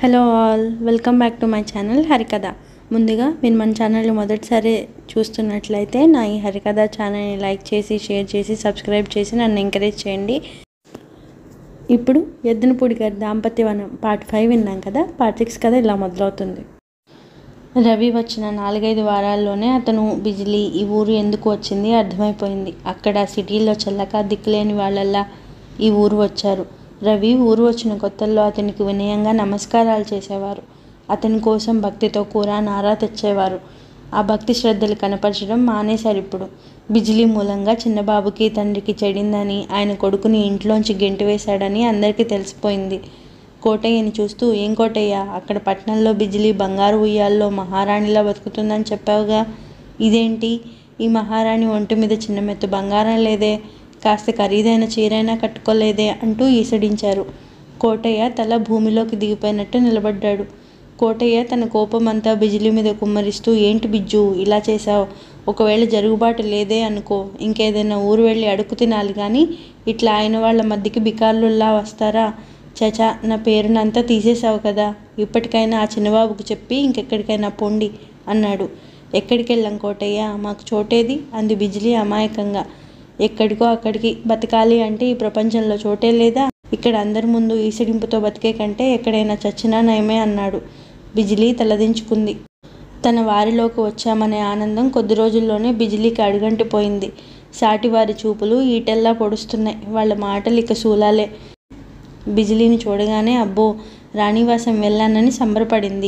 hello all welcome back to my channel Harikatha ముందుగా మీరు మన ఛానల్ మొదటిసారి చూస్తున్నట్లయితే నా ఈ హరికథ ఛానల్ని లైక్ చేసి షేర్ చేసి సబ్స్క్రైబ్ చేసి నన్ను ఎంకరేజ్ చేయండి ఇప్పుడు ఎద్దునపూడి గారి దాంపత్యవనం పార్ట్ ఫైవ్ విన్నాం కదా పార్ట్ సిక్స్ కథ ఇలా మొదలవుతుంది రవి వచ్చిన నాలుగైదు వారాల్లోనే అతను బిజిలీ ఈ ఊరు ఎందుకు వచ్చింది అర్థమైపోయింది అక్కడ సిటీలో చల్లక దిక్కులేని వాళ్ళల్లా ఈ ఊరు వచ్చారు రవి ఊరు వచ్చిన కొత్తల్లో అతనికి వినయంగా నమస్కారాలు చేసేవారు అతని కోసం భక్తితో కూర నారా తెచ్చేవారు ఆ భక్తి శ్రద్ధలు కనపరచడం మానేశారు ఇప్పుడు బిజిలీ మూలంగా చిన్నబాబుకి తండ్రికి చెడిందని ఆయన కొడుకుని ఇంట్లోంచి గెంటివేశాడని అందరికీ తెలిసిపోయింది కోటయ్యని చూస్తూ ఏం కోటయ్య అక్కడ పట్నంలో బిజిలీ బంగారు ఉయ్యాల్లో మహారాణిలా బతుకుతుందని చెప్పావుగా ఇదేంటి ఈ మహారాణి ఒంటి మీద చిన్న మెత్తు బంగారం లేదే కాస్త ఖరీదైన చీరైనా కట్టుకోలేదే అంటూ ఈసడించారు కోటయ్య తల భూమిలోకి దిగిపోయినట్టు నిలబడ్డాడు కోటయ్య తన కోపమంతా బిజిలీ మీద కుమ్మరిస్తూ ఏంటి బిజ్జు ఇలా చేశావు ఒకవేళ జరుగుబాటు లేదే అనుకో ఇంకేదైనా ఊరు వెళ్ళి అడుగు తినాలి కానీ ఇట్లా ఆయన వాళ్ళ మధ్యకి బికార్లుల్లా వస్తారా చచా నా పేరునంతా తీసేశావు కదా ఇప్పటికైనా ఆ చిన్నబాబుకు చెప్పి ఇంకెక్కడికైనా పొండి అన్నాడు ఎక్కడికి వెళ్ళాం కోటయ్య మాకు చోటేది అంది బిజిలీ అమాయకంగా ఎక్కడికో అక్కడికి బతకాలి అంటే ఈ ప్రపంచంలో చోటే లేదా ఇక్కడ అందరి ముందు ఈసడింపుతో బతికే కంటే ఎక్కడైనా చచ్చినా నయమే అన్నాడు బిజిలీ తలదించుకుంది తన వారిలోకి వచ్చామనే ఆనందం కొద్ది రోజుల్లోనే బిజిలీకి అడుగంటిపోయింది సాటివారి చూపులు ఈటెల్లా పొడుస్తున్నాయి వాళ్ళ మాటలు ఇక శూలాలే బిజిలీని చూడగానే అబ్బో రాణివాసం వెళ్ళానని సంబరపడింది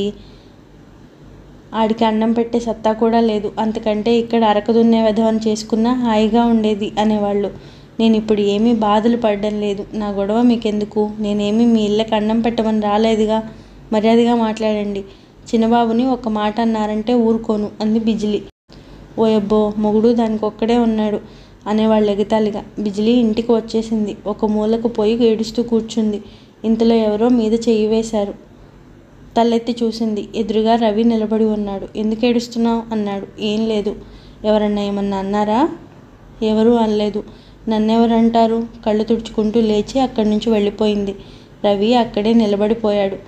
ఆడికి అన్నం పెట్టే సత్తా కూడా లేదు అంతకంటే ఇక్కడ అరకదున్నే విధవని చేసుకున్నా హాయిగా ఉండేది అనేవాళ్ళు నేను ఇప్పుడు ఏమీ బాధలు పడడం లేదు నా గొడవ మీకెందుకు నేనేమీ మీ ఇళ్ళకి అన్నం పెట్టమని రాలేదుగా మర్యాదగా మాట్లాడండి చిన్నబాబుని ఒక మాట అన్నారంటే ఊరుకోను అంది బిజిలీ ఓయబ్బో మొగుడు దానికి ఒక్కడే ఉన్నాడు అనేవాళ్ళు ఎగతాళిగా బిజిలీ ఇంటికి వచ్చేసింది ఒక మూలకు పోయి ఏడుస్తూ కూర్చుంది ఇంతలో ఎవరో మీద చెయ్యి వేశారు తలెత్తి చూసింది ఎదురుగా రవి నిలబడి ఉన్నాడు ఎందుకు ఏడుస్తున్నావు అన్నాడు ఏం లేదు ఎవరన్నా ఏమన్నా అన్నారా ఎవరు అనలేదు నన్నెవరంటారు కళ్ళు తుడుచుకుంటూ లేచి అక్కడి నుంచి వెళ్ళిపోయింది రవి అక్కడే నిలబడిపోయాడు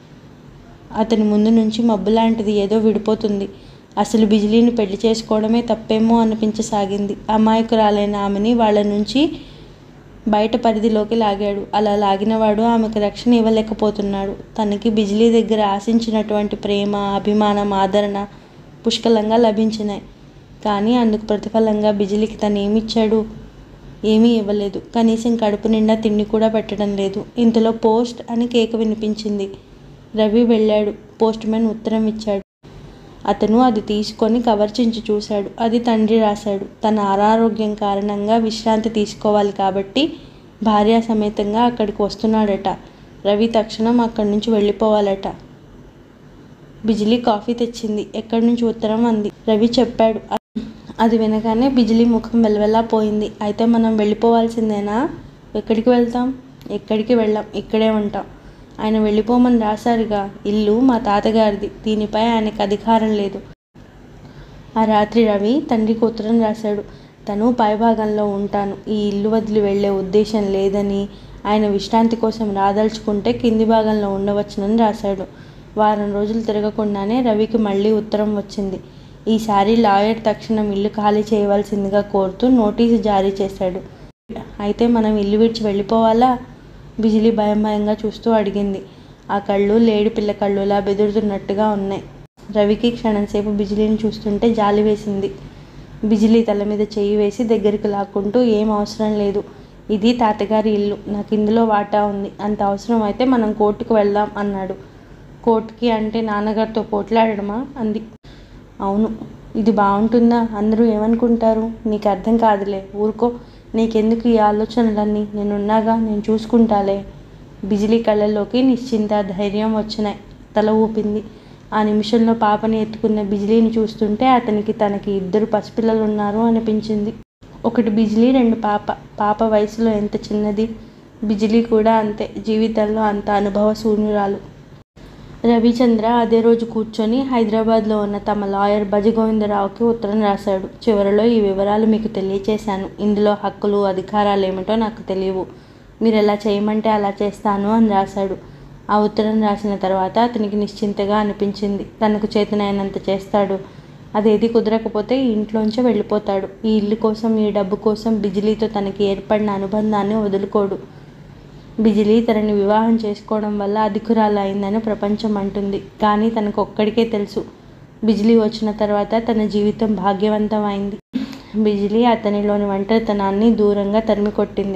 అతని ముందు నుంచి మబ్బు లాంటిది ఏదో విడిపోతుంది అసలు బిజిలీని పెళ్లి చేసుకోవడమే తప్పేమో అనిపించసాగింది అమాయకురాలైన ఆమెని వాళ్ళ నుంచి బయట పరిధిలోకి లాగాడు అలా లాగినవాడు ఆమెకు రక్షణ ఇవ్వలేకపోతున్నాడు తనకి బిజిలీ దగ్గర ఆశించినటువంటి ప్రేమ అభిమానం ఆదరణ పుష్కలంగా లభించినాయి కానీ అందుకు ప్రతిఫలంగా బిజిలీకి తను ఏమిచ్చాడు ఏమీ ఇవ్వలేదు కనీసం కడుపు నిండా తిండి కూడా పెట్టడం లేదు ఇంతలో పోస్ట్ అని కేక వినిపించింది రవి వెళ్ళాడు పోస్ట్ మ్యాన్ ఉత్తరం ఇచ్చాడు అతను అది తీసుకొని కవర్ చించి చూశాడు అది తండ్రి రాశాడు తన అనారోగ్యం కారణంగా విశ్రాంతి తీసుకోవాలి కాబట్టి భార్య సమేతంగా అక్కడికి వస్తున్నాడట రవి తక్షణం అక్కడి నుంచి వెళ్ళిపోవాలట బిజిలీ కాఫీ తెచ్చింది ఎక్కడి నుంచి ఉత్తరం అంది రవి చెప్పాడు అది వినగానే బిజిలీ ముఖం వెలవెలా పోయింది అయితే మనం వెళ్ళిపోవాల్సిందేనా ఎక్కడికి వెళ్తాం ఎక్కడికి వెళ్ళాం ఇక్కడే ఉంటాం ఆయన వెళ్ళిపోమని రాశారుగా ఇల్లు మా తాతగారిది దీనిపై ఆయనకు అధికారం లేదు ఆ రాత్రి రవి తండ్రికి ఉత్తరం రాశాడు తను పైభాగంలో ఉంటాను ఈ ఇల్లు వదిలి వెళ్ళే ఉద్దేశం లేదని ఆయన విశ్రాంతి కోసం రాదలుచుకుంటే కింది భాగంలో ఉండవచ్చునని రాశాడు వారం రోజులు తిరగకుండానే రవికి మళ్ళీ ఉత్తరం వచ్చింది ఈసారి లాయర్ తక్షణం ఇల్లు ఖాళీ చేయవలసిందిగా కోరుతూ నోటీసు జారీ చేశాడు అయితే మనం ఇల్లు విడిచి వెళ్ళిపోవాలా బిజిలీ భయం భయంగా చూస్తూ అడిగింది ఆ కళ్ళు లేడి పిల్ల కళ్ళులా బెదురుతున్నట్టుగా ఉన్నాయి రవికి క్షణంసేపు బిజిలీని చూస్తుంటే జాలి వేసింది బిజిలీ తల మీద చేయి వేసి దగ్గరికి లాక్కుంటూ ఏం అవసరం లేదు ఇది తాతగారి ఇల్లు నాకు ఇందులో వాటా ఉంది అంత అవసరం అయితే మనం కోర్టుకు వెళ్దాం అన్నాడు కోర్టుకి అంటే నాన్నగారితో పోట్లాడడమా అంది అవును ఇది బాగుంటుందా అందరూ ఏమనుకుంటారు నీకు అర్థం కాదులే ఊరుకో నీకెందుకు ఈ ఆలోచనలన్నీ నేనున్నాగా నేను చూసుకుంటాలే బిజిలీ కళ్ళల్లోకి నిశ్చింత ధైర్యం వచ్చినాయి తల ఊపింది ఆ నిమిషంలో పాపని ఎత్తుకున్న బిజిలీని చూస్తుంటే అతనికి తనకి ఇద్దరు పసిపిల్లలు ఉన్నారు అనిపించింది ఒకటి బిజిలీ రెండు పాప పాప వయసులో ఎంత చిన్నది బిజిలీ కూడా అంతే జీవితంలో అంత అనుభవ శూన్యురాలు రవిచంద్ర అదే రోజు కూర్చొని హైదరాబాద్లో ఉన్న తమ లాయర్ భజగోవిందరావుకి ఉత్తరం రాశాడు చివరిలో ఈ వివరాలు మీకు తెలియచేశాను ఇందులో హక్కులు అధికారాలు ఏమిటో నాకు తెలియవు మీరు ఎలా చేయమంటే అలా చేస్తాను అని రాశాడు ఆ ఉత్తరం రాసిన తర్వాత అతనికి నిశ్చింతగా అనిపించింది తనకు చేతనైనంత చేస్తాడు అదేది కుదరకపోతే ఈ ఇంట్లోంచే వెళ్ళిపోతాడు ఈ ఇల్లు కోసం ఈ డబ్బు కోసం బిజిలీతో తనకి ఏర్పడిన అనుబంధాన్ని వదులుకోడు బిజిలీ తనని వివాహం చేసుకోవడం వల్ల అధికురాలు అయిందని ప్రపంచం అంటుంది కానీ తనకు ఒక్కడికే తెలుసు బిజిలీ వచ్చిన తర్వాత తన జీవితం భాగ్యవంతం అయింది బిజిలీ అతనిలోని ఒంటరితనాన్ని దూరంగా తరిమి కొట్టింది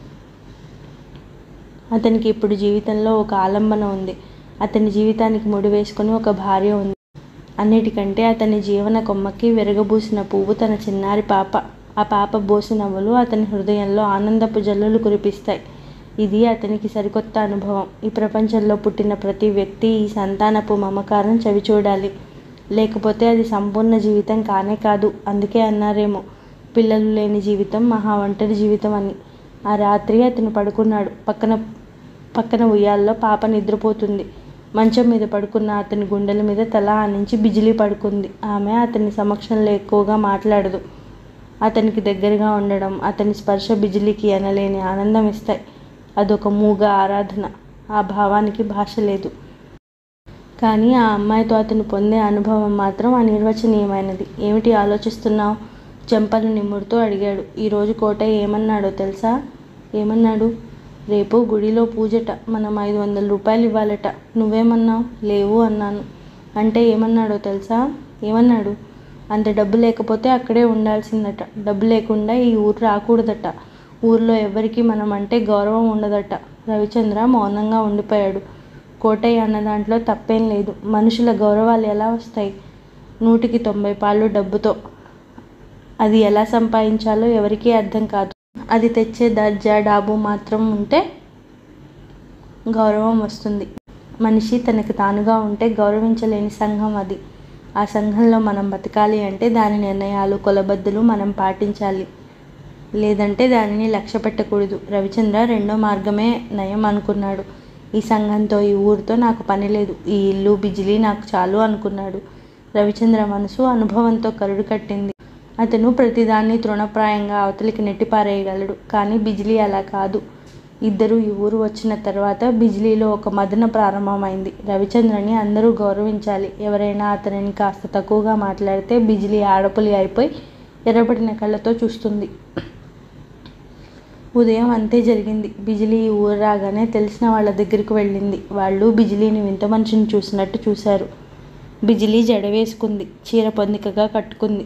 అతనికి ఇప్పుడు జీవితంలో ఒక ఆలంబన ఉంది అతని జీవితానికి ముడి వేసుకుని ఒక భార్య ఉంది అన్నిటికంటే అతని జీవన కొమ్మకి విరగబూసిన పువ్వు తన చిన్నారి పాప ఆ పాప బోసి నవ్వులు అతని హృదయంలో ఆనందపు జల్లులు కురిపిస్తాయి ఇది అతనికి సరికొత్త అనుభవం ఈ ప్రపంచంలో పుట్టిన ప్రతి వ్యక్తి ఈ సంతానపు మమకారం చవి చూడాలి లేకపోతే అది సంపూర్ణ జీవితం కానే కాదు అందుకే అన్నారేమో పిల్లలు లేని జీవితం మహా ఒంటరి జీవితం అని ఆ రాత్రి అతను పడుకున్నాడు పక్కన పక్కన ఉయ్యాల్లో పాప నిద్రపోతుంది మంచం మీద పడుకున్న అతని గుండెల మీద తల ఆనించి బిజిలీ పడుకుంది ఆమె అతని సమక్షంలో ఎక్కువగా మాట్లాడదు అతనికి దగ్గరగా ఉండడం అతని స్పర్శ బిజిలీకి అనలేని ఆనందం ఇస్తాయి అదొక మూగ ఆరాధన ఆ భావానికి భాష లేదు కానీ ఆ అమ్మాయితో అతను పొందే అనుభవం మాత్రం అనిర్వచనీయమైనది ఏమిటి ఆలోచిస్తున్నావు చెంపలు నిమురుతూ అడిగాడు ఈరోజు కోటయ్య ఏమన్నాడో తెలుసా ఏమన్నాడు రేపు గుడిలో పూజట మనం ఐదు వందల రూపాయలు ఇవ్వాలట నువ్వేమన్నావు లేవు అన్నాను అంటే ఏమన్నాడో తెలుసా ఏమన్నాడు అంత డబ్బు లేకపోతే అక్కడే ఉండాల్సిందట డబ్బు లేకుండా ఈ ఊరు రాకూడదట ఊర్లో ఎవరికి మనం అంటే గౌరవం ఉండదట రవిచంద్ర మౌనంగా ఉండిపోయాడు కోటయ్య అన్న దాంట్లో తప్పేం లేదు మనుషుల గౌరవాలు ఎలా వస్తాయి నూటికి తొంభై పాళ్ళు డబ్బుతో అది ఎలా సంపాదించాలో ఎవరికీ అర్థం కాదు అది తెచ్చే దర్జా డాబు మాత్రం ఉంటే గౌరవం వస్తుంది మనిషి తనకు తానుగా ఉంటే గౌరవించలేని సంఘం అది ఆ సంఘంలో మనం బతకాలి అంటే దాని నిర్ణయాలు కొలబద్దలు మనం పాటించాలి లేదంటే దానిని లక్ష్య పెట్టకూడదు రవిచంద్ర రెండో మార్గమే నయం అనుకున్నాడు ఈ సంఘంతో ఈ ఊరితో నాకు పని లేదు ఈ ఇల్లు బిజిలీ నాకు చాలు అనుకున్నాడు రవిచంద్ర మనసు అనుభవంతో కరుడు కట్టింది అతను ప్రతిదాన్ని తృణప్రాయంగా అవతలికి నెట్టిపారేయగలడు కానీ బిజిలీ అలా కాదు ఇద్దరు ఈ ఊరు వచ్చిన తర్వాత బిజిలీలో ఒక మదన ప్రారంభమైంది రవిచంద్రని అందరూ గౌరవించాలి ఎవరైనా అతనిని కాస్త తక్కువగా మాట్లాడితే బిజిలీ ఆడపులి అయిపోయి ఎర్రబడిన కళ్ళతో చూస్తుంది ఉదయం అంతే జరిగింది బిజిలీ ఈ ఊరు రాగానే తెలిసిన వాళ్ళ దగ్గరికి వెళ్ళింది వాళ్ళు బిజిలీని వింత మనిషిని చూసినట్టు చూశారు బిజిలీ జడ వేసుకుంది చీర పొందికగా కట్టుకుంది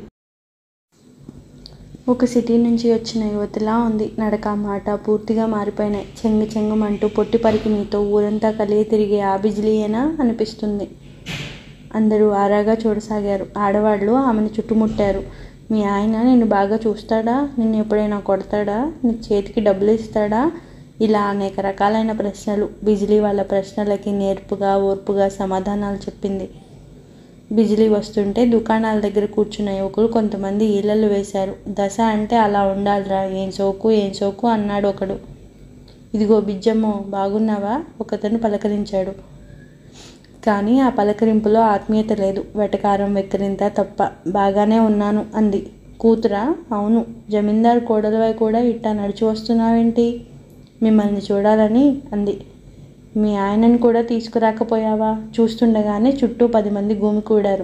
ఒక సిటీ నుంచి వచ్చిన యువతిలా ఉంది నడక మాట పూర్తిగా మారిపోయినాయి చెంగు చెంగుమంటూ పొట్టి పరికిణీతో ఊరంతా కలిగి తిరిగే ఆ బిజిలీయేనా అనిపిస్తుంది అందరూ ఆరాగా చూడసాగారు ఆడవాళ్ళు ఆమెను చుట్టుముట్టారు మీ ఆయన నిన్ను బాగా చూస్తాడా నిన్ను ఎప్పుడైనా కొడతాడా నీ చేతికి డబ్బులు ఇస్తాడా ఇలా అనేక రకాలైన ప్రశ్నలు బిజిలీ వాళ్ళ ప్రశ్నలకి నేర్పుగా ఓర్పుగా సమాధానాలు చెప్పింది బిజిలీ వస్తుంటే దుకాణాల దగ్గర కూర్చున్న యువకులు కొంతమంది ఈలలు వేశారు దశ అంటే అలా ఉండాలిరా ఏం సోకు ఏం సోకు అన్నాడు ఒకడు ఇదిగో బిజ్జమ్మో బాగున్నావా ఒకతను పలకరించాడు కానీ ఆ పలకరింపులో ఆత్మీయత లేదు వెటకారం వెక్కిరింత తప్ప బాగానే ఉన్నాను అంది కూతురా అవును జమీందార్ కోడలవై కూడా ఇట్టా నడిచి వస్తున్నావేంటి మిమ్మల్ని చూడాలని అంది మీ ఆయనని కూడా తీసుకురాకపోయావా చూస్తుండగానే చుట్టూ పది మంది గుమికూడారు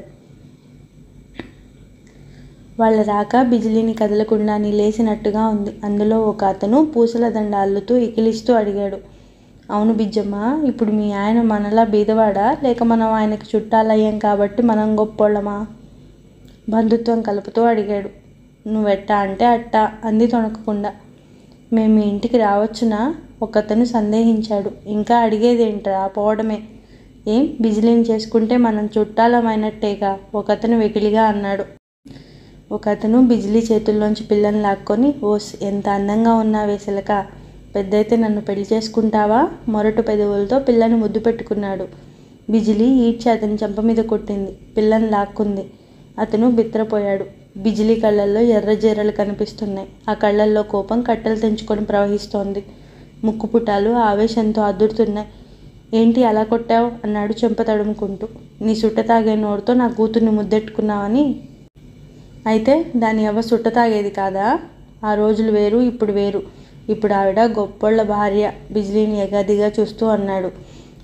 వాళ్ళ రాక బిజిలీని కదలకుండా లేచినట్టుగా ఉంది అందులో ఒక అతను పూసల దండ అల్లుతూ ఇకిలిస్తూ అడిగాడు అవును బిజ్జమ్మ ఇప్పుడు మీ ఆయన మనలా బీదవాడా లేక మనం ఆయనకు చుట్టాలయ్యాం కాబట్టి మనం గొప్పోళ్ళమా బంధుత్వం కలుపుతూ అడిగాడు నువ్వెట్టా అంటే అట్టా అంది తొణకకుండా మేము మీ ఇంటికి రావచ్చునా ఒకతను సందేహించాడు ఇంకా అడిగేదేంట్రా పోవడమే ఏం బిజిలీని చేసుకుంటే మనం చుట్టాలమైనట్టేగా ఒకతను వెకిలిగా అన్నాడు ఒకతను బిజిలీ చేతుల్లోంచి పిల్లని లాక్కొని ఓస్ ఎంత అందంగా ఉన్నావే సిలక పెద్దయితే నన్ను పెళ్లి చేసుకుంటావా మొరటు పెదవులతో పిల్లని ముద్దు పెట్టుకున్నాడు బిజిలీ ఈడ్చి అతని చెంప మీద కొట్టింది పిల్లని లాక్కుంది అతను బిత్రపోయాడు బిజిలీ కళ్ళల్లో ఎర్రజీరలు కనిపిస్తున్నాయి ఆ కళ్ళల్లో కోపం కట్టెలు తెంచుకొని ప్రవహిస్తోంది ముక్కుపుటాలు ఆవేశంతో అదురుతున్నాయి ఏంటి అలా కొట్టావు అన్నాడు చెంప తడుముకుంటూ నీ సుట్ట తాగే నోరుతో నా కూతుర్ని ముద్దెట్టుకున్నావని అయితే దాని ఎవ సుట్ట తాగేది కాదా ఆ రోజులు వేరు ఇప్పుడు వేరు ఇప్పుడు ఆవిడ గొప్పోళ్ళ భార్య బిజిలీని ఎగాదిగా చూస్తూ అన్నాడు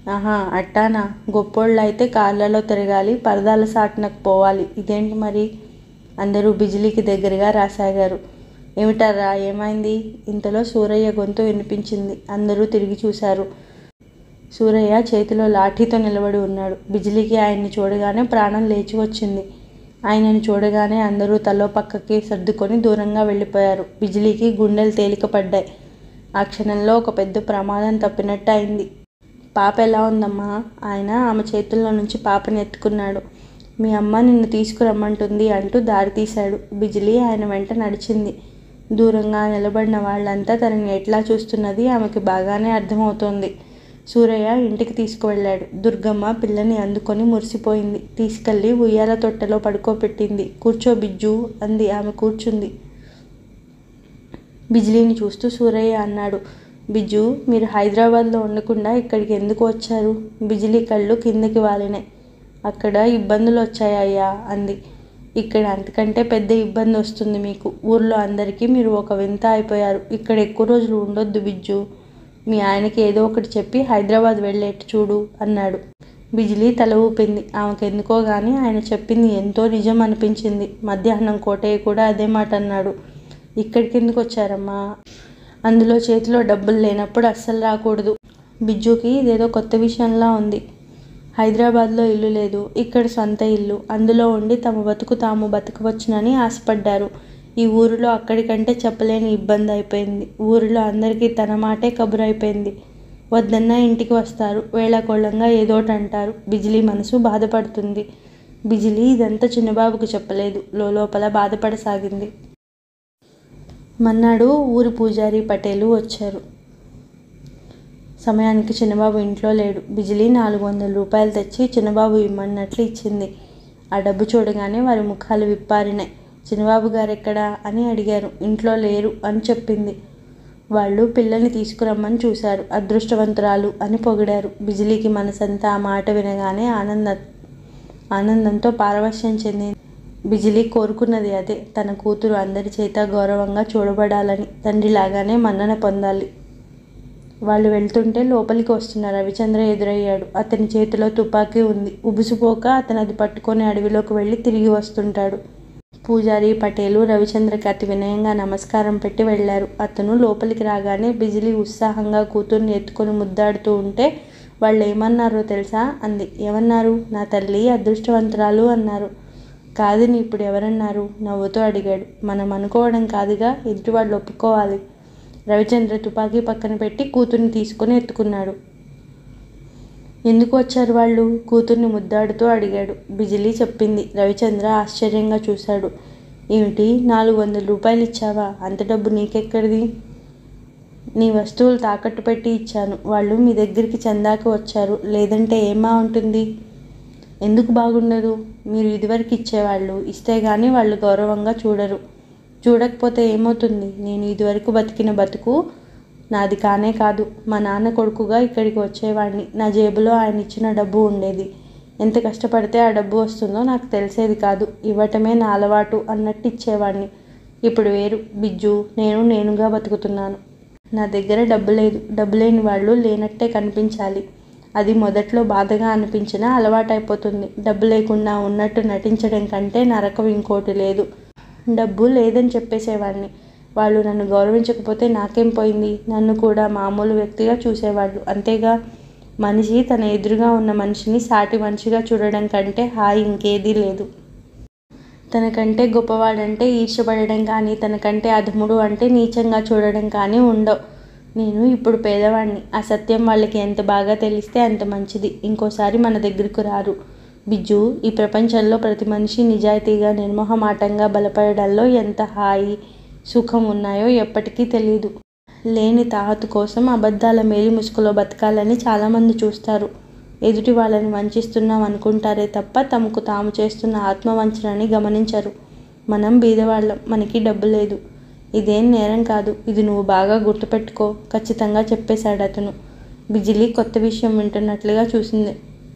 ఆహా అట్టానా గొప్పోళ్ళు అయితే కార్లలో తిరగాలి పరదాల సాటునకు పోవాలి ఇదేంటి మరి అందరూ బిజిలీకి దగ్గరగా రాసాగారు ఏమిటారా ఏమైంది ఇంతలో సూరయ్య గొంతు వినిపించింది అందరూ తిరిగి చూశారు సూరయ్య చేతిలో లాఠీతో నిలబడి ఉన్నాడు బిజిలీకి ఆయన్ని చూడగానే ప్రాణం లేచి వచ్చింది ఆయనను చూడగానే అందరూ తలో పక్కకి సర్దుకొని దూరంగా వెళ్ళిపోయారు బిజిలీకి గుండెలు తేలిక పడ్డాయి ఆ క్షణంలో ఒక పెద్ద ప్రమాదం తప్పినట్టు అయింది పాప ఎలా ఉందమ్మా ఆయన ఆమె చేతుల్లో నుంచి పాపని ఎత్తుకున్నాడు మీ అమ్మ నిన్ను తీసుకురమ్మంటుంది అంటూ దారి తీశాడు బిజిలీ ఆయన వెంట నడిచింది దూరంగా నిలబడిన వాళ్ళంతా తనని ఎట్లా చూస్తున్నది ఆమెకి బాగానే అర్థమవుతోంది సూరయ్య ఇంటికి తీసుకువెళ్ళాడు దుర్గమ్మ పిల్లని అందుకొని మురిసిపోయింది తీసుకెళ్ళి ఉయ్యాల తొట్టెలో పడుకోబెట్టింది కూర్చో బిజ్జు అంది ఆమె కూర్చుంది బిజిలీని చూస్తూ సూరయ్య అన్నాడు బిజ్జు మీరు హైదరాబాద్లో ఉండకుండా ఇక్కడికి ఎందుకు వచ్చారు బిజిలీ కళ్ళు కిందకి వాలినాయి అక్కడ ఇబ్బందులు వచ్చాయ్యా అంది ఇక్కడ అంతకంటే పెద్ద ఇబ్బంది వస్తుంది మీకు ఊర్లో అందరికీ మీరు ఒక వింత అయిపోయారు ఇక్కడ ఎక్కువ రోజులు ఉండొద్దు బిజ్జు మీ ఆయనకి ఏదో ఒకటి చెప్పి హైదరాబాద్ వెళ్ళేట్టు చూడు అన్నాడు బిజిలీ తల ఊపింది ఆమెకు ఎందుకో గానీ ఆయన చెప్పింది ఎంతో నిజం అనిపించింది మధ్యాహ్నం కోటయ్య కూడా అదే మాట అన్నాడు ఇక్కడికి ఎందుకు వచ్చారమ్మా అందులో చేతిలో డబ్బులు లేనప్పుడు అస్సలు రాకూడదు బిజ్జుకి ఇదేదో కొత్త విషయంలా ఉంది హైదరాబాద్లో ఇల్లు లేదు ఇక్కడ సొంత ఇల్లు అందులో ఉండి తమ బతుకు తాము బతకవచ్చునని ఆశపడ్డారు ఈ ఊరిలో అక్కడికంటే చెప్పలేని ఇబ్బంది అయిపోయింది ఊరిలో అందరికీ తన మాటే కబురు అయిపోయింది వద్దన్నా ఇంటికి వస్తారు వేళాకోళంగా ఏదోటి అంటారు బిజిలీ మనసు బాధపడుతుంది బిజిలీ ఇదంతా చిన్నబాబుకు చెప్పలేదు లోపల బాధపడసాగింది మన్నాడు ఊరి పూజారి పటేలు వచ్చారు సమయానికి చిన్నబాబు ఇంట్లో లేడు బిజిలీ నాలుగు వందల రూపాయలు తెచ్చి చిన్నబాబు ఇమ్మన్నట్లు ఇచ్చింది ఆ డబ్బు చూడగానే వారి ముఖాలు విప్పారినాయి చిన్నబాబు గారు ఎక్కడా అని అడిగారు ఇంట్లో లేరు అని చెప్పింది వాళ్ళు పిల్లల్ని తీసుకురమ్మని చూశారు అదృష్టవంతురాలు అని పొగిడారు బిజిలీకి మనసంతా ఆ మాట వినగానే ఆనంద ఆనందంతో పారవశ్యం చెందింది బిజిలీ కోరుకున్నది అదే తన కూతురు అందరి చేత గౌరవంగా చూడబడాలని తండ్రిలాగానే మన్నన పొందాలి వాళ్ళు వెళ్తుంటే లోపలికి వస్తున్న రవిచంద్ర ఎదురయ్యాడు అతని చేతిలో తుపాకీ ఉంది ఉబుసుపోక అతను అది పట్టుకొని అడవిలోకి వెళ్ళి తిరిగి వస్తుంటాడు పూజారి పటేలు రవిచంద్రకి అతి వినయంగా నమస్కారం పెట్టి వెళ్ళారు అతను లోపలికి రాగానే బిజిలీ ఉత్సాహంగా కూతుర్ని ఎత్తుకొని ముద్దాడుతూ ఉంటే వాళ్ళు ఏమన్నారో తెలుసా అంది ఏమన్నారు నా తల్లి అదృష్టవంతురాలు అన్నారు కాదని ఇప్పుడు ఎవరన్నారు నవ్వుతూ అడిగాడు మనం అనుకోవడం కాదుగా ఎదుటి వాళ్ళు ఒప్పుకోవాలి రవిచంద్ర తుపాకీ పక్కన పెట్టి కూతుర్ని తీసుకొని ఎత్తుకున్నాడు ఎందుకు వచ్చారు వాళ్ళు కూతుర్ని ముద్దాడుతూ అడిగాడు బిజిలీ చెప్పింది రవిచంద్ర ఆశ్చర్యంగా చూశాడు ఏమిటి నాలుగు వందల రూపాయలు ఇచ్చావా అంత డబ్బు నీకెక్కడిది నీ వస్తువులు తాకట్టు పెట్టి ఇచ్చాను వాళ్ళు మీ దగ్గరికి చందాకి వచ్చారు లేదంటే ఏమా ఉంటుంది ఎందుకు బాగుండదు మీరు ఇదివరకు ఇచ్చేవాళ్ళు ఇస్తే కానీ వాళ్ళు గౌరవంగా చూడరు చూడకపోతే ఏమవుతుంది నేను ఇదివరకు బతికిన బతుకు నాది కానే కాదు మా నాన్న కొడుకుగా ఇక్కడికి వచ్చేవాడిని నా జేబులో ఆయన ఇచ్చిన డబ్బు ఉండేది ఎంత కష్టపడితే ఆ డబ్బు వస్తుందో నాకు తెలిసేది కాదు ఇవ్వటమే నా అలవాటు అన్నట్టు ఇచ్చేవాడిని ఇప్పుడు వేరు బిజ్జు నేను నేనుగా బతుకుతున్నాను నా దగ్గర డబ్బు లేదు డబ్బు లేని వాళ్ళు లేనట్టే కనిపించాలి అది మొదట్లో బాధగా అనిపించినా అలవాటైపోతుంది డబ్బు లేకుండా ఉన్నట్టు నటించడం కంటే నరకం ఇంకోటి లేదు డబ్బు లేదని చెప్పేసేవాడిని వాళ్ళు నన్ను గౌరవించకపోతే నాకేం పోయింది నన్ను కూడా మామూలు వ్యక్తిగా చూసేవాళ్ళు అంతేగా మనిషి తన ఎదురుగా ఉన్న మనిషిని సాటి మనిషిగా చూడడం కంటే హాయి ఇంకేదీ లేదు తనకంటే గొప్పవాడంటే ఈర్షపడడం కానీ తనకంటే అధముడు అంటే నీచంగా చూడడం కానీ ఉండవు నేను ఇప్పుడు పేదవాడిని ఆ సత్యం వాళ్ళకి ఎంత బాగా తెలిస్తే అంత మంచిది ఇంకోసారి మన దగ్గరకు రారు బిజ్జు ఈ ప్రపంచంలో ప్రతి మనిషి నిజాయితీగా నిర్మోహమాటంగా బలపడడంలో ఎంత హాయి సుఖం ఉన్నాయో ఎప్పటికీ తెలియదు లేని తాహతు కోసం అబద్ధాల మేలి ముసుగులో బతకాలని చాలామంది చూస్తారు ఎదుటి వాళ్ళని వంచిస్తున్నాం అనుకుంటారే తప్ప తమకు తాము చేస్తున్న ఆత్మవంచనని గమనించరు మనం బీదవాళ్ళం మనకి డబ్బు లేదు ఇదేం నేరం కాదు ఇది నువ్వు బాగా గుర్తుపెట్టుకో ఖచ్చితంగా చెప్పేశాడు అతను బిజిలీ కొత్త విషయం వింటున్నట్లుగా చూసింది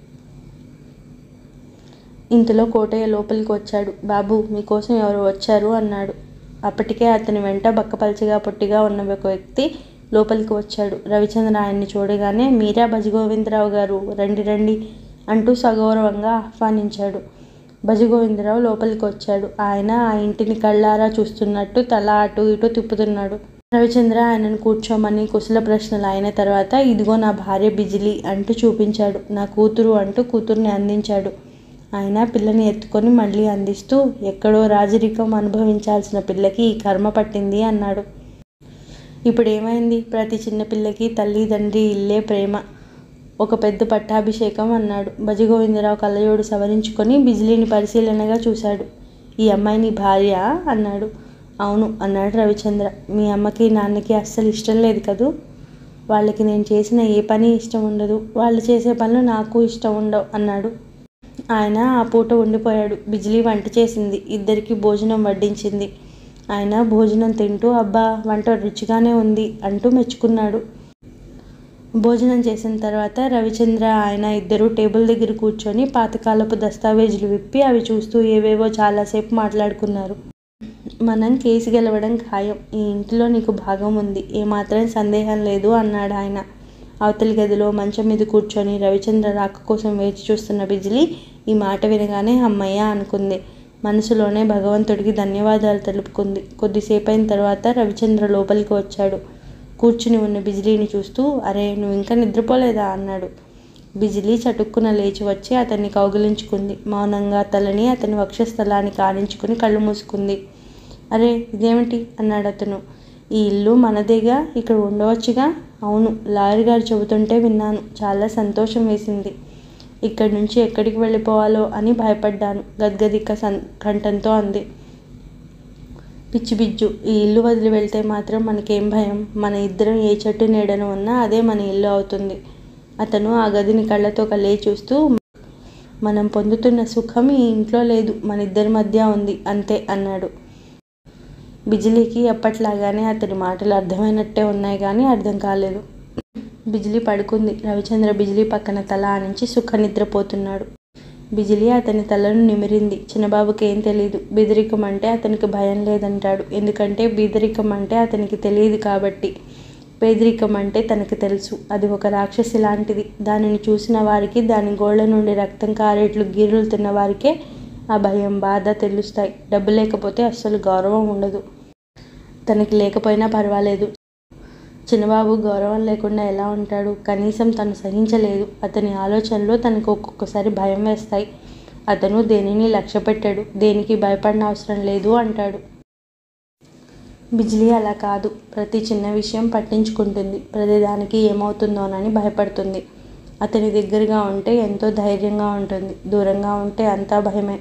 ఇంతలో కోటయ్య లోపలికి వచ్చాడు బాబు మీకోసం ఎవరు వచ్చారు అన్నాడు అప్పటికే అతని వెంట బక్కపల్చిగా పొట్టిగా ఉన్న ఒక వ్యక్తి లోపలికి వచ్చాడు రవిచంద్ర ఆయన్ని చూడగానే మీరా భజగోవిందరావు గారు రండి రండి అంటూ సగౌరవంగా ఆహ్వానించాడు భజగోవిందరావు లోపలికి వచ్చాడు ఆయన ఆ ఇంటిని కళ్ళారా చూస్తున్నట్టు తల అటు ఇటు తిప్పుతున్నాడు రవిచంద్ర ఆయనను కూర్చోమని కుశల ప్రశ్నలు అయిన తర్వాత ఇదిగో నా భార్య బిజిలి అంటూ చూపించాడు నా కూతురు అంటూ కూతుర్ని అందించాడు ఆయన పిల్లని ఎత్తుకొని మళ్ళీ అందిస్తూ ఎక్కడో రాజరికం అనుభవించాల్సిన పిల్లకి ఈ కర్మ పట్టింది అన్నాడు ఇప్పుడు ఏమైంది ప్రతి చిన్న పిల్లకి తల్లి తండ్రి ఇల్లే ప్రేమ ఒక పెద్ద పట్టాభిషేకం అన్నాడు భజగోవిందరావు కళ్ళజోడు సవరించుకొని బిజిలీని పరిశీలనగా చూశాడు ఈ అమ్మాయి నీ భార్య అన్నాడు అవును అన్నాడు రవిచంద్ర మీ అమ్మకి నాన్నకి అస్సలు ఇష్టం లేదు కదూ వాళ్ళకి నేను చేసిన ఏ పని ఇష్టం ఉండదు వాళ్ళు చేసే పనులు నాకు ఇష్టం ఉండవు అన్నాడు ఆయన ఆ పూట ఉండిపోయాడు బిజిలీ వంట చేసింది ఇద్దరికి భోజనం వడ్డించింది ఆయన భోజనం తింటూ అబ్బా వంట రుచిగానే ఉంది అంటూ మెచ్చుకున్నాడు భోజనం చేసిన తర్వాత రవిచంద్ర ఆయన ఇద్దరు టేబుల్ దగ్గర కూర్చొని పాతకాలపు దస్తావేజులు విప్పి అవి చూస్తూ ఏవేవో చాలాసేపు మాట్లాడుకున్నారు మనం కేసు గెలవడం ఖాయం ఈ ఇంటిలో నీకు భాగం ఉంది ఏమాత్రం సందేహం లేదు అన్నాడు ఆయన అవతలి గదిలో మంచం మీద కూర్చొని రవిచంద్ర రాక కోసం వేచి చూస్తున్న బిజిలి ఈ మాట వినగానే అమ్మయ్య అనుకుంది మనసులోనే భగవంతుడికి ధన్యవాదాలు తెలుపుకుంది కొద్దిసేపు అయిన తర్వాత రవిచంద్ర లోపలికి వచ్చాడు కూర్చుని ఉన్న బిజిలీని చూస్తూ అరే నువ్వు ఇంకా నిద్రపోలేదా అన్నాడు బిజిలీ చటుక్కున లేచి వచ్చి అతన్ని కౌగిలించుకుంది మౌనంగా తలని అతని వక్షస్థలానికి ఆనించుకుని కళ్ళు మూసుకుంది అరే ఇదేమిటి అన్నాడు అతను ఈ ఇల్లు మనదేగా ఇక్కడ ఉండవచ్చుగా అవును లాయర్ గారు చెబుతుంటే విన్నాను చాలా సంతోషం వేసింది ఇక్కడి నుంచి ఎక్కడికి వెళ్ళిపోవాలో అని భయపడ్డాను గద్గదిక్క సన్ కంఠంతో అంది పిచ్చి బిజ్జు ఈ ఇల్లు వదిలి వెళ్తే మాత్రం మనకేం భయం మన ఇద్దరం ఏ చెట్టు నీడన ఉన్నా అదే మన ఇల్లు అవుతుంది అతను ఆ గదిని కళ్ళతో కలే చూస్తూ మనం పొందుతున్న సుఖం ఈ ఇంట్లో లేదు మన ఇద్దరి మధ్య ఉంది అంతే అన్నాడు బిజిలీకి ఎప్పట్లాగానే అతని మాటలు అర్థమైనట్టే ఉన్నాయి కానీ అర్థం కాలేదు బిజిలీ పడుకుంది రవిచంద్ర బిజిలీ పక్కన తల ఆనించి సుఖ నిద్రపోతున్నాడు బిజిలీ అతని తలను నిమిరింది చిన్నబాబుకి ఏం తెలియదు బెదిరికం అంటే అతనికి భయం లేదంటాడు ఎందుకంటే బీదరికం అంటే అతనికి తెలియదు కాబట్టి పేదరికం అంటే తనకు తెలుసు అది ఒక రాక్షసి లాంటిది దానిని చూసిన వారికి దాని గోళ్ల నుండి రక్తం కారేట్లు గీరులు తిన్న వారికే ఆ భయం బాధ తెలుస్తాయి డబ్బు లేకపోతే అస్సలు గౌరవం ఉండదు తనకి లేకపోయినా పర్వాలేదు చిన్నబాబు గౌరవం లేకుండా ఎలా ఉంటాడు కనీసం తను సహించలేదు అతని ఆలోచనలు తనకు ఒక్కొక్కసారి భయం వేస్తాయి అతను దేనిని లక్ష్య పెట్టాడు దేనికి భయపడిన అవసరం లేదు అంటాడు బిజిలీ అలా కాదు ప్రతి చిన్న విషయం పట్టించుకుంటుంది ప్రతిదానికి ఏమవుతుందోనని భయపడుతుంది అతని దగ్గరగా ఉంటే ఎంతో ధైర్యంగా ఉంటుంది దూరంగా ఉంటే అంతా భయమే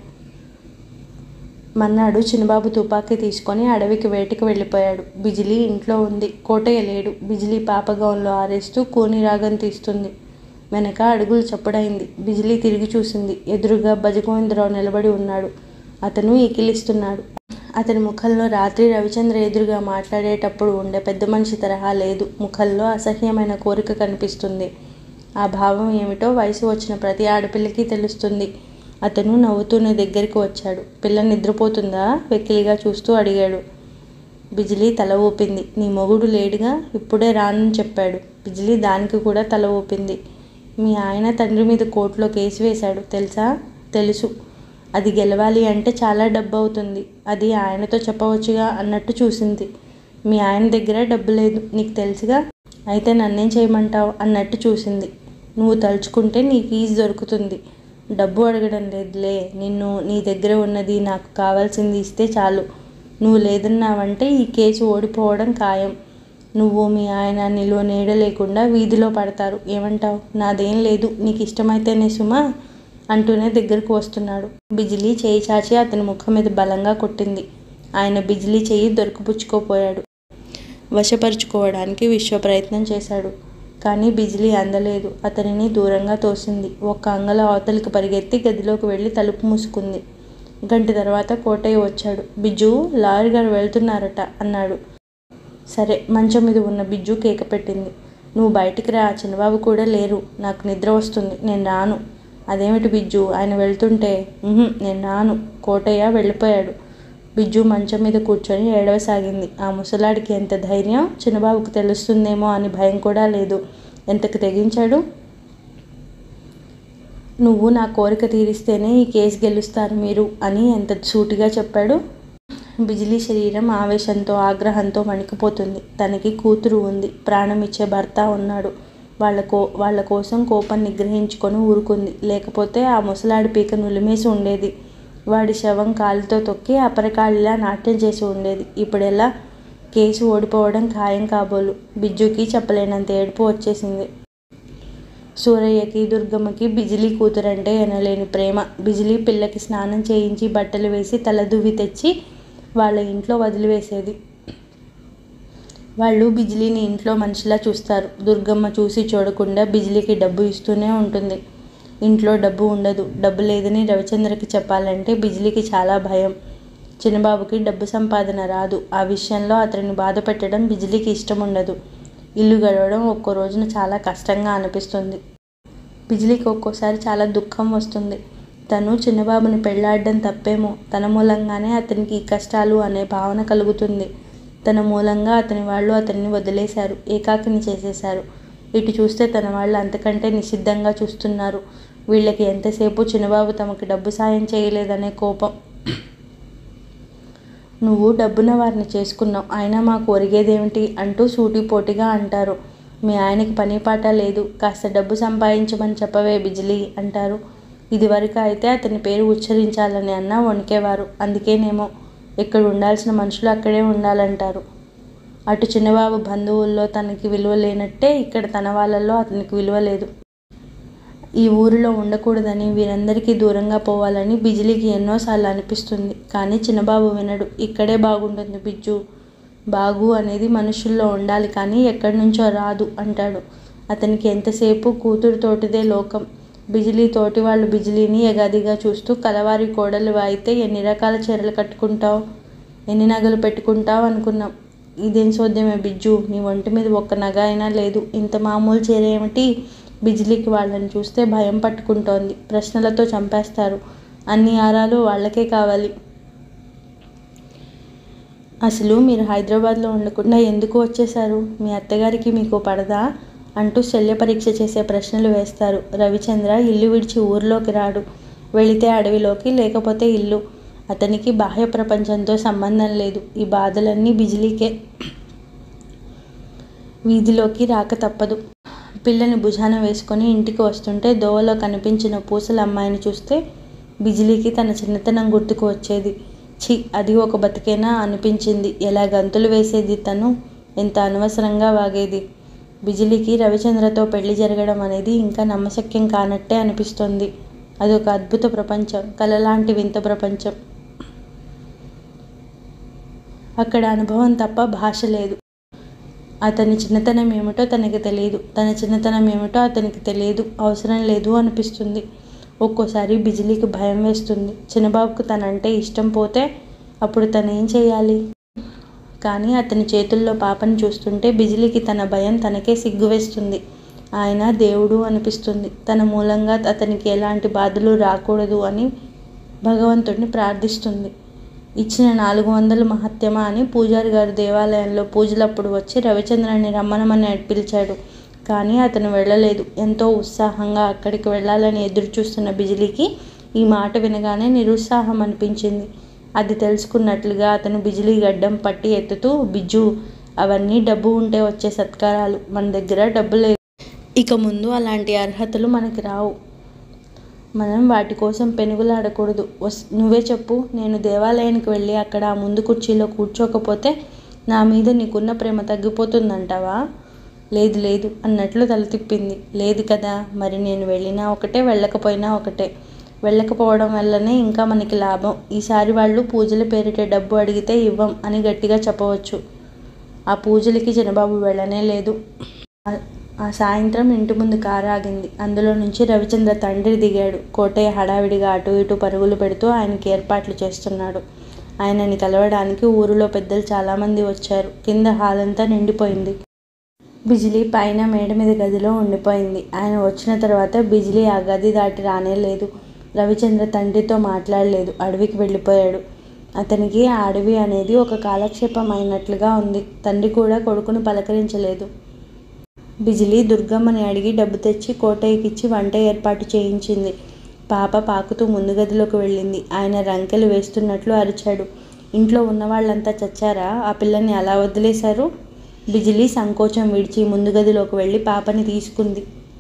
మన్నాడు చిన్నబాబు తుపాకీ తీసుకొని అడవికి వేటకి వెళ్ళిపోయాడు బిజిలీ ఇంట్లో ఉంది కోటయ్య లేడు బిజిలీ పాప గౌన్లో ఆరేస్తూ కూని రాగం తీస్తుంది వెనక అడుగులు చప్పుడైంది బిజిలీ తిరిగి చూసింది ఎదురుగా భజగోవిందరావు నిలబడి ఉన్నాడు అతను ఎకిలిస్తున్నాడు అతని ముఖంలో రాత్రి రవిచంద్ర ఎదురుగా మాట్లాడేటప్పుడు ఉండే పెద్ద మనిషి తరహా లేదు ముఖంలో అసహ్యమైన కోరిక కనిపిస్తుంది ఆ భావం ఏమిటో వయసు వచ్చిన ప్రతి ఆడపిల్లకి తెలుస్తుంది అతను నవ్వుతూనే దగ్గరికి వచ్చాడు పిల్ల నిద్రపోతుందా వెకిలిగా చూస్తూ అడిగాడు బిజిలీ తల ఊపింది నీ మొగుడు లేడుగా ఇప్పుడే రానని చెప్పాడు బిజిలీ దానికి కూడా తల ఊపింది మీ ఆయన తండ్రి మీద కోర్టులో కేసు వేశాడు తెలుసా తెలుసు అది గెలవాలి అంటే చాలా డబ్బు అవుతుంది అది ఆయనతో చెప్పవచ్చుగా అన్నట్టు చూసింది మీ ఆయన దగ్గర డబ్బు లేదు నీకు తెలుసుగా అయితే నన్నేం చేయమంటావు అన్నట్టు చూసింది నువ్వు తలుచుకుంటే నీ ఫీజు దొరుకుతుంది డబ్బు అడగడం లేదులే నిన్ను నీ దగ్గర ఉన్నది నాకు కావాల్సింది ఇస్తే చాలు నువ్వు లేదన్నావంటే ఈ కేసు ఓడిపోవడం ఖాయం నువ్వు మీ ఆయన నిలువ నీడ లేకుండా వీధిలో పడతారు ఏమంటావు నాదేం లేదు నీకు ఇష్టమైతేనే సుమా అంటూనే దగ్గరకు వస్తున్నాడు బిజిలీ చేయి చాచి అతని ముఖం మీద బలంగా కొట్టింది ఆయన బిజిలీ చెయ్యి దొరికిపుచ్చుకోపోయాడు వశపరుచుకోవడానికి విశ్వ ప్రయత్నం చేశాడు కానీ బిజిలీ అందలేదు అతనిని దూరంగా తోసింది ఒక్క అంగల అవతలికి పరిగెత్తి గదిలోకి వెళ్ళి తలుపు మూసుకుంది గంట తర్వాత కోటయ్య వచ్చాడు బిజ్జు లాయర్ గారు వెళ్తున్నారట అన్నాడు సరే మంచం మీద ఉన్న బిజ్జు కేక పెట్టింది నువ్వు బయటికి రా చిన్నబాబు కూడా లేరు నాకు నిద్ర వస్తుంది నేను రాను అదేమిటి బిజ్జు ఆయన వెళ్తుంటే "ఉహుం, నేను రాను కోటయ్య వెళ్ళిపోయాడు బిజ్జు మంచం మీద కూర్చొని ఏడవసాగింది ఆ ముసలాడికి ఎంత ధైర్యం చిన్నబాబుకు తెలుస్తుందేమో అని భయం కూడా లేదు ఎంతకు తెగించాడు నువ్వు నా కోరిక తీరిస్తేనే ఈ కేసు గెలుస్తారు మీరు అని ఎంత సూటిగా చెప్పాడు బిజిలీ శరీరం ఆవేశంతో ఆగ్రహంతో వణికిపోతుంది తనకి కూతురు ఉంది ప్రాణం ఇచ్చే భర్త ఉన్నాడు వాళ్ళ కో వాళ్ళ కోసం కోపం నిగ్రహించుకొని ఊరుకుంది లేకపోతే ఆ ముసలాడి పీక నులిమేసి ఉండేది వాడి శవం కాలితో తొక్కి అపరకాళిలా నాట్యం చేసి ఉండేది ఇప్పుడెలా కేసు ఓడిపోవడం ఖాయం కాబోలు బిజ్జుకి చెప్పలేనంత ఏడుపు వచ్చేసింది సూరయ్యకి దుర్గమ్మకి బిజిలీ కూతురంటే ఎనలేని ప్రేమ బిజిలీ పిల్లకి స్నానం చేయించి బట్టలు వేసి తలదువ్వి తెచ్చి వాళ్ళ ఇంట్లో వదిలివేసేది వాళ్ళు బిజిలీని ఇంట్లో మనిషిలా చూస్తారు దుర్గమ్మ చూసి చూడకుండా బిజిలీకి డబ్బు ఇస్తూనే ఉంటుంది ఇంట్లో డబ్బు ఉండదు డబ్బు లేదని రవిచంద్రకి చెప్పాలంటే బిజిలీకి చాలా భయం చిన్నబాబుకి డబ్బు సంపాదన రాదు ఆ విషయంలో అతనిని బాధ పెట్టడం బిజిలీకి ఇష్టం ఉండదు ఇల్లు గడవడం ఒక్కో రోజున చాలా కష్టంగా అనిపిస్తుంది బిజిలీకి ఒక్కోసారి చాలా దుఃఖం వస్తుంది తను చిన్నబాబుని పెళ్ళాడడం తప్పేమో తన మూలంగానే అతనికి ఈ కష్టాలు అనే భావన కలుగుతుంది తన మూలంగా అతని వాళ్ళు అతన్ని వదిలేశారు ఏకాకిని చేసేశారు ఇటు చూస్తే తన వాళ్ళు అంతకంటే నిషిద్ధంగా చూస్తున్నారు వీళ్ళకి ఎంతసేపు చిన్నబాబు తమకి డబ్బు సాయం చేయలేదనే కోపం నువ్వు డబ్బున వారిని చేసుకున్నావు అయినా మాకు ఒరిగేదేమిటి అంటూ సూటిపోటిగా అంటారు మీ ఆయనకి పని పాట లేదు కాస్త డబ్బు సంపాదించమని చెప్పవే బిజిలీ అంటారు ఇదివరకు అయితే అతని పేరు ఉచ్చరించాలని అన్నా వణికేవారు అందుకేనేమో ఇక్కడ ఉండాల్సిన మనుషులు అక్కడే ఉండాలంటారు అటు చిన్నబాబు బంధువుల్లో తనకి విలువ లేనట్టే ఇక్కడ తన వాళ్ళల్లో అతనికి విలువ లేదు ఈ ఊరిలో ఉండకూడదని వీరందరికీ దూరంగా పోవాలని బిజిలీకి ఎన్నోసార్లు అనిపిస్తుంది కానీ చిన్నబాబు వినడు ఇక్కడే బాగుంటుంది బిజ్జు బాగు అనేది మనుషుల్లో ఉండాలి కానీ ఎక్కడి నుంచో రాదు అంటాడు అతనికి ఎంతసేపు కూతురుతోటిదే లోకం బిజిలీ తోటి వాళ్ళు బిజిలీని ఎగాదిగా చూస్తూ కలవారి కోడలు అయితే ఎన్ని రకాల చీరలు కట్టుకుంటావు ఎన్ని నగలు పెట్టుకుంటావు అనుకున్నాం ఇదేం సోద్యమే బిజ్జు నీ ఒంటి మీద ఒక్క నగ అయినా లేదు ఇంత మామూలు చీర ఏమిటి బిజిలీకి వాళ్ళని చూస్తే భయం పట్టుకుంటోంది ప్రశ్నలతో చంపేస్తారు అన్ని ఆరాలు వాళ్ళకే కావాలి అసలు మీరు హైదరాబాద్లో ఉండకుండా ఎందుకు వచ్చేశారు మీ అత్తగారికి మీకు పడదా అంటూ శల్య పరీక్ష చేసే ప్రశ్నలు వేస్తారు రవిచంద్ర ఇల్లు విడిచి ఊర్లోకి రాడు వెళితే అడవిలోకి లేకపోతే ఇల్లు అతనికి బాహ్య ప్రపంచంతో సంబంధం లేదు ఈ బాధలన్నీ బిజిలీకే వీధిలోకి రాక తప్పదు పిల్లని భుజాన వేసుకొని ఇంటికి వస్తుంటే దోవలో కనిపించిన పూసల అమ్మాయిని చూస్తే బిజిలీకి తన చిన్నతనం గుర్తుకు వచ్చేది ఛీ అది ఒక బతికేనా అనిపించింది ఎలా గంతులు వేసేది తను ఎంత అనవసరంగా వాగేది బిజిలీకి రవిచంద్రతో పెళ్లి జరగడం అనేది ఇంకా నమ్మశక్యం కానట్టే అనిపిస్తోంది అదొక అద్భుత ప్రపంచం కలలాంటి వింత ప్రపంచం అక్కడ అనుభవం తప్ప భాష లేదు అతని చిన్నతనం ఏమిటో తనకి తెలియదు తన చిన్నతనం ఏమిటో అతనికి తెలియదు అవసరం లేదు అనిపిస్తుంది ఒక్కోసారి బిజిలీకి భయం వేస్తుంది చిన్నబాబుకు తనంటే ఇష్టం పోతే అప్పుడు తను ఏం చేయాలి కానీ అతని చేతుల్లో పాపని చూస్తుంటే బిజిలీకి తన భయం తనకే సిగ్గు వేస్తుంది ఆయన దేవుడు అనిపిస్తుంది తన మూలంగా అతనికి ఎలాంటి బాధలు రాకూడదు అని భగవంతుడిని ప్రార్థిస్తుంది ఇచ్చిన నాలుగు వందలు మహత్యమా అని పూజారి గారు దేవాలయంలో పూజలప్పుడు వచ్చి రవిచంద్రాన్ని రమ్మనమని పిలిచాడు కానీ అతను వెళ్ళలేదు ఎంతో ఉత్సాహంగా అక్కడికి వెళ్ళాలని ఎదురు చూస్తున్న బిజిలీకి ఈ మాట వినగానే నిరుత్సాహం అనిపించింది అది తెలుసుకున్నట్లుగా అతను బిజిలీ గడ్డం పట్టి ఎత్తుతూ బిజ్జు అవన్నీ డబ్బు ఉంటే వచ్చే సత్కారాలు మన దగ్గర డబ్బు లేదు ఇక ముందు అలాంటి అర్హతలు మనకి రావు మనం వాటి కోసం పెనుగులాడకూడదు వస్ నువ్వే చెప్పు నేను దేవాలయానికి వెళ్ళి అక్కడ ఆ ముందు కుర్చీలో కూర్చోకపోతే నా మీద నీకున్న ప్రేమ తగ్గిపోతుందంటావా లేదు లేదు అన్నట్లు తల తిప్పింది లేదు కదా మరి నేను వెళ్ళినా ఒకటే వెళ్ళకపోయినా ఒకటే వెళ్ళకపోవడం వల్లనే ఇంకా మనకి లాభం ఈసారి వాళ్ళు పూజల పేరిట డబ్బు అడిగితే ఇవ్వం అని గట్టిగా చెప్పవచ్చు ఆ పూజలకి చిన్నబాబు వెళ్ళనే లేదు ఆ- ఆ సాయంత్రం ఇంటి ముందు కారు ఆగింది అందులో నుంచి రవిచంద్ర తండ్రి దిగాడు కోటయ్య హడావిడిగా అటు ఇటు పరుగులు పెడుతూ ఆయనకి ఏర్పాట్లు చేస్తున్నాడు ఆయనని కలవడానికి ఊరిలో పెద్దలు చాలామంది వచ్చారు కింద హాల్ అంతా నిండిపోయింది బిజిలీ పైన మేడ మీద గదిలో ఉండిపోయింది ఆయన వచ్చిన తర్వాత బిజిలీ ఆ గది దాటి రానే లేదు రవిచంద్ర తండ్రితో మాట్లాడలేదు అడవికి వెళ్ళిపోయాడు అతనికి ఆ అడవి అనేది ఒక కాలక్షేపం అయినట్లుగా ఉంది తండ్రి కూడా కొడుకును పలకరించలేదు బిజిలీ దుర్గమ్మని అడిగి డబ్బు తెచ్చి కోటయ్యకిచ్చి వంట ఏర్పాటు చేయించింది పాప పాకుతూ ముందు గదిలోకి వెళ్ళింది ఆయన రంకెలు వేస్తున్నట్లు అరిచాడు ఇంట్లో ఉన్న వాళ్ళంతా చచ్చారా ఆ పిల్లని అలా వదిలేశారు బిజిలీ సంకోచం విడిచి ముందు గదిలోకి వెళ్ళి పాపని తీసుకుంది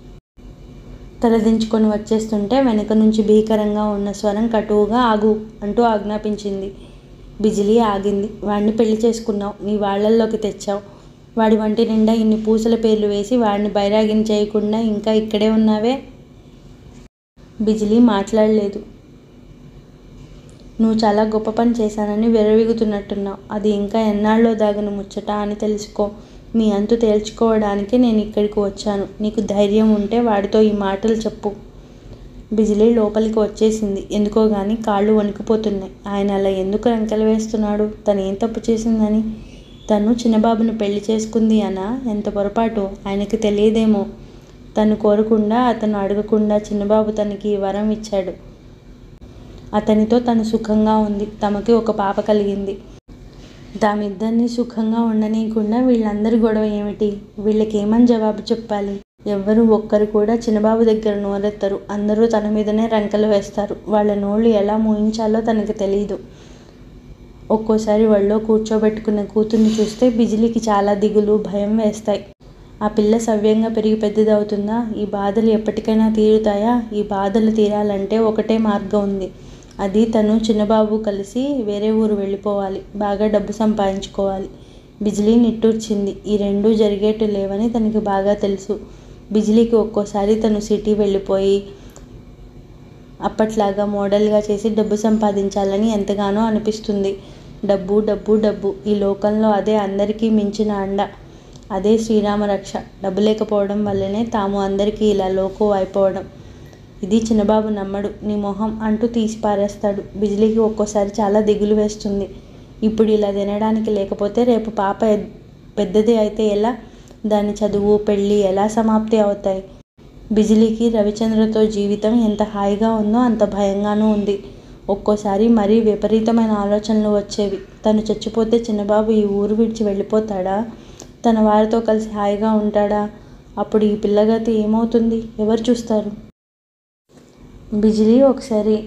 తలదించుకొని వచ్చేస్తుంటే వెనక నుంచి భీకరంగా ఉన్న స్వరం కటువుగా ఆగు అంటూ ఆజ్ఞాపించింది బిజిలీ ఆగింది వాడిని పెళ్లి చేసుకున్నావు నీ వాళ్ళల్లోకి తెచ్చావు వాడి వంటి నిండా ఇన్ని పూసల పేర్లు వేసి వాడిని బైరాగిని చేయకుండా ఇంకా ఇక్కడే ఉన్నావే బిజిలీ మాట్లాడలేదు నువ్వు చాలా గొప్ప పని చేశానని విర్రవీగుతున్నట్టున్నావు అది ఇంకా ఎన్నాళ్ళలో దాగను ముచ్చట అని తెలుసుకో మీ అంతు తేల్చుకోవడానికి నేను ఇక్కడికి వచ్చాను నీకు ధైర్యం ఉంటే వాడితో ఈ మాటలు చెప్పు బిజిలీ లోపలికి వచ్చేసింది ఎందుకో గాని కాళ్ళు వణికిపోతున్నాయి ఆయన అలా ఎందుకు రంకెలు వేస్తున్నాడు తను ఏం తప్పు చేసిందని తను చిన్నబాబును పెళ్లి చేసుకుంది అనా ఎంత పొరపాటు ఆయనకి తెలియదేమో తను కోరకుండా అతను అడగకుండా చిన్నబాబు తనకి ఈ వరం ఇచ్చాడు అతనితో తను సుఖంగా ఉంది తమకి ఒక పాప కలిగింది తామిద్దరిని సుఖంగా ఉండనీయకుండా వీళ్ళందరి గొడవ ఏమిటి వీళ్ళకి ఏమని జవాబు చెప్పాలి ఎవ్వరు ఒక్కరు కూడా చిన్నబాబు దగ్గర నోరెత్తరు అందరూ తన మీదనే రంకెలు వేస్తారు వాళ్ళ నోళ్ళు ఎలా మూయించాలో తనకి తెలియదు ఒక్కోసారి వాళ్ళలో కూర్చోబెట్టుకున్న కూతుర్ని చూస్తే బిజిలీకి చాలా దిగులు భయం వేస్తాయి ఆ పిల్ల సవ్యంగా పెరిగి పెద్దదవుతుందా ఈ బాధలు ఎప్పటికైనా తీరుతాయా ఈ బాధలు తీరాలంటే ఒకటే మార్గం ఉంది అది తను చిన్నబాబు కలిసి వేరే ఊరు వెళ్ళిపోవాలి బాగా డబ్బు సంపాదించుకోవాలి బిజిలీ నిట్టూర్చింది ఈ రెండూ జరిగేట్టు లేవని తనకి బాగా తెలుసు బిజిలీకి ఒక్కోసారి తను సిటీ వెళ్ళిపోయి అప్పట్లాగా మోడల్గా చేసి డబ్బు సంపాదించాలని ఎంతగానో అనిపిస్తుంది డబ్బు డబ్బు డబ్బు ఈ లోకంలో అదే అందరికీ మించిన అండ అదే శ్రీరామ రక్ష డబ్బు లేకపోవడం వల్లనే తాము అందరికీ ఇలా లోకు అయిపోవడం ఇది చిన్నబాబు నమ్మడు నీ మొహం అంటూ తీసి పారేస్తాడు బిజిలీకి ఒక్కోసారి చాలా దిగులు వేస్తుంది ఇప్పుడు ఇలా తినడానికి లేకపోతే రేపు పాప ఎద్- పెద్దది అయితే ఎలా దాని చదువు పెళ్ళి ఎలా సమాప్తి అవుతాయి బిజిలీకి రవిచంద్రతో జీవితం ఎంత హాయిగా ఉందో అంత భయంగానూ ఉంది ఒక్కోసారి మరీ విపరీతమైన ఆలోచనలు వచ్చేవి తను చచ్చిపోతే చిన్నబాబు ఈ ఊరు విడిచి వెళ్ళిపోతాడా తన వారితో కలిసి హాయిగా ఉంటాడా అప్పుడు ఈ పిల్లగతి ఏమవుతుంది ఎవరు చూస్తారు బిజిలీ ఒకసారి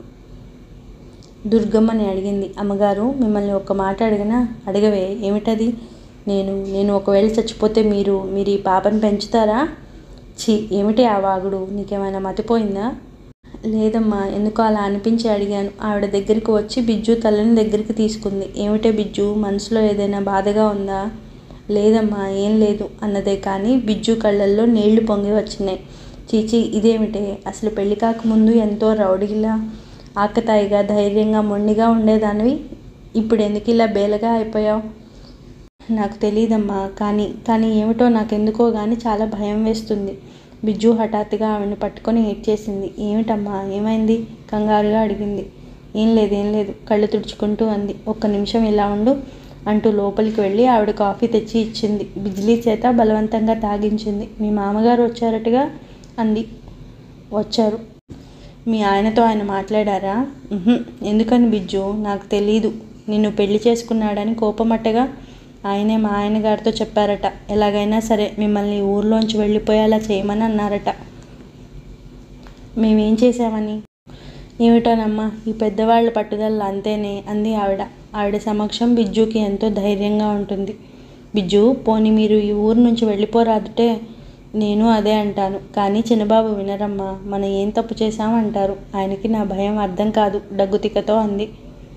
దుర్గమ్మని అడిగింది అమ్మగారు మిమ్మల్ని ఒక్క మాట అడిగినా అడగవే ఏమిటది నేను నేను ఒకవేళ చచ్చిపోతే మీరు మీరు ఈ పాపను పెంచుతారా ఛీ ఏమిటి ఆ వాగుడు నీకేమైనా మతిపోయిందా లేదమ్మా ఎందుకో అలా అనిపించి అడిగాను ఆవిడ దగ్గరికి వచ్చి బిజ్జు తల్లిని దగ్గరికి తీసుకుంది ఏమిటే బిజ్జు మనసులో ఏదైనా బాధగా ఉందా లేదమ్మా ఏం లేదు అన్నదే కానీ బిజ్జు కళ్ళల్లో నీళ్లు పొంగి వచ్చినాయి చీచి ఇదేమిటే అసలు పెళ్లి కాకముందు ఎంతో రౌడీలా ఆకతాయిగా ధైర్యంగా మొండిగా ఉండేదానివి ఇప్పుడు ఎందుకు ఇలా బేలగా అయిపోయావు నాకు తెలియదమ్మా కానీ కానీ ఏమిటో నాకెందుకో కానీ చాలా భయం వేస్తుంది బిజ్జు హఠాత్తుగా ఆవిడని పట్టుకొని ఏడ్చేసింది ఏమిటమ్మా ఏమైంది కంగారుగా అడిగింది ఏం లేదు ఏం లేదు కళ్ళు తుడుచుకుంటూ అంది ఒక్క నిమిషం ఇలా ఉండు అంటూ లోపలికి వెళ్ళి ఆవిడ కాఫీ తెచ్చి ఇచ్చింది బిజ్లీ చేత బలవంతంగా తాగించింది మీ మామగారు వచ్చారటుగా అంది వచ్చారు మీ ఆయనతో ఆయన మాట్లాడారా "ఉహుం, ఎందుకని బిజ్జు నాకు తెలీదు నిన్ను పెళ్లి చేసుకున్నాడని కోపమట్టగా ఆయనే మా ఆయన గారితో చెప్పారట ఎలాగైనా సరే మిమ్మల్ని ఊర్లోంచి వెళ్ళిపోయేలా చేయమని అన్నారట మేమేం చేసామని ఏమిటోనమ్మా ఈ పెద్దవాళ్ళ పట్టుదల అంతేనే అంది ఆవిడ ఆవిడ సమక్షం బిజ్జుకి ఎంతో ధైర్యంగా ఉంటుంది బిజ్జు పోని మీరు ఈ ఊరు నుంచి వెళ్ళిపోరాదుటే నేను అదే అంటాను కానీ చిన్నబాబు వినరమ్మా మనం ఏం తప్పు చేశామంటారు ఆయనకి నా భయం అర్థం కాదు డగ్గుతికతో అంది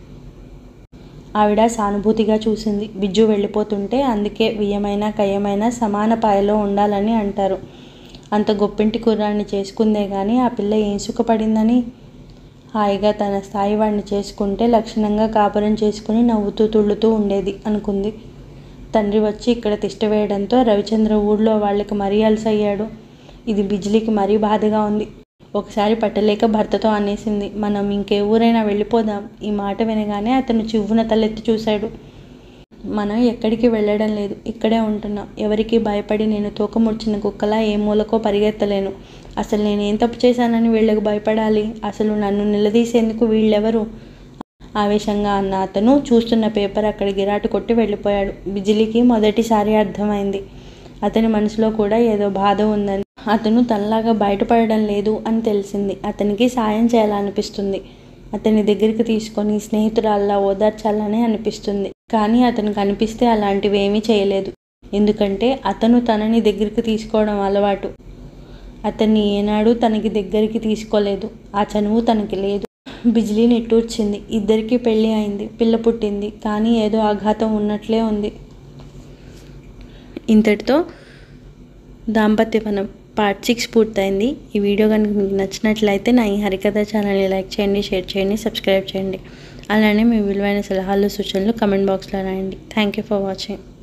ఆవిడ సానుభూతిగా చూసింది బిజ్జు వెళ్ళిపోతుంటే అందుకే వియ్యమైన కయ్యమైన సమాన పాయలో ఉండాలని అంటారు అంత గొప్పింటి కుర్రాన్ని చేసుకుందే కానీ ఆ పిల్ల ఏం సుఖపడిందని హాయిగా తన స్థాయి వాడిని చేసుకుంటే లక్షణంగా కాపురం చేసుకుని నవ్వుతూ తుళ్ళుతూ ఉండేది అనుకుంది తండ్రి వచ్చి ఇక్కడ తిష్ట వేయడంతో రవిచంద్ర ఊళ్ళో వాళ్ళకి మరీ అలసయ్యాడు ఇది బిజిలీకి మరీ బాధగా ఉంది ఒకసారి పట్టలేక భర్తతో అనేసింది మనం ఇంకే ఊరైనా వెళ్ళిపోదాం ఈ మాట వినగానే అతను చివ్వున తలెత్తి చూశాడు మనం ఎక్కడికి వెళ్ళడం లేదు ఇక్కడే ఉంటున్నాం ఎవరికి భయపడి నేను తోకముడిచిన కుక్కలా ఏ మూలకో పరిగెత్తలేను అసలు నేను ఏం తప్పు చేశానని వీళ్ళకి భయపడాలి అసలు నన్ను నిలదీసేందుకు వీళ్ళెవరు ఆవేశంగా అన్న అతను చూస్తున్న పేపర్ అక్కడ గిరాటు కొట్టి వెళ్ళిపోయాడు బిజిలీకి మొదటిసారి అర్థమైంది అతని మనసులో కూడా ఏదో బాధ ఉందని అతను తనలాగా బయటపడడం లేదు అని తెలిసింది అతనికి సాయం చేయాలనిపిస్తుంది అతని దగ్గరికి తీసుకొని స్నేహితురాల్లా ఓదార్చాలని అనిపిస్తుంది కానీ అతనికి అనిపిస్తే అలాంటివి ఏమీ చేయలేదు ఎందుకంటే అతను తనని దగ్గరికి తీసుకోవడం అలవాటు అతన్ని ఏనాడు తనకి దగ్గరికి తీసుకోలేదు ఆ చనువు తనకి లేదు బిజిలీ నిట్టూర్చింది ఇద్దరికి పెళ్ళి అయింది పిల్ల పుట్టింది కానీ ఏదో ఆఘాతం ఉన్నట్లే ఉంది ఇంతటితో దాంపత్యవనం పార్ట్ సిక్స్ పూర్తయింది ఈ వీడియో కనుక మీకు నచ్చినట్లయితే నా ఈ హరికథ ఛానల్ని లైక్ చేయండి షేర్ చేయండి సబ్స్క్రైబ్ చేయండి అలానే మీ విలువైన సలహాలు సూచనలు కమెంట్ బాక్స్లో రాయండి థ్యాంక్ యూ ఫర్ వాచింగ్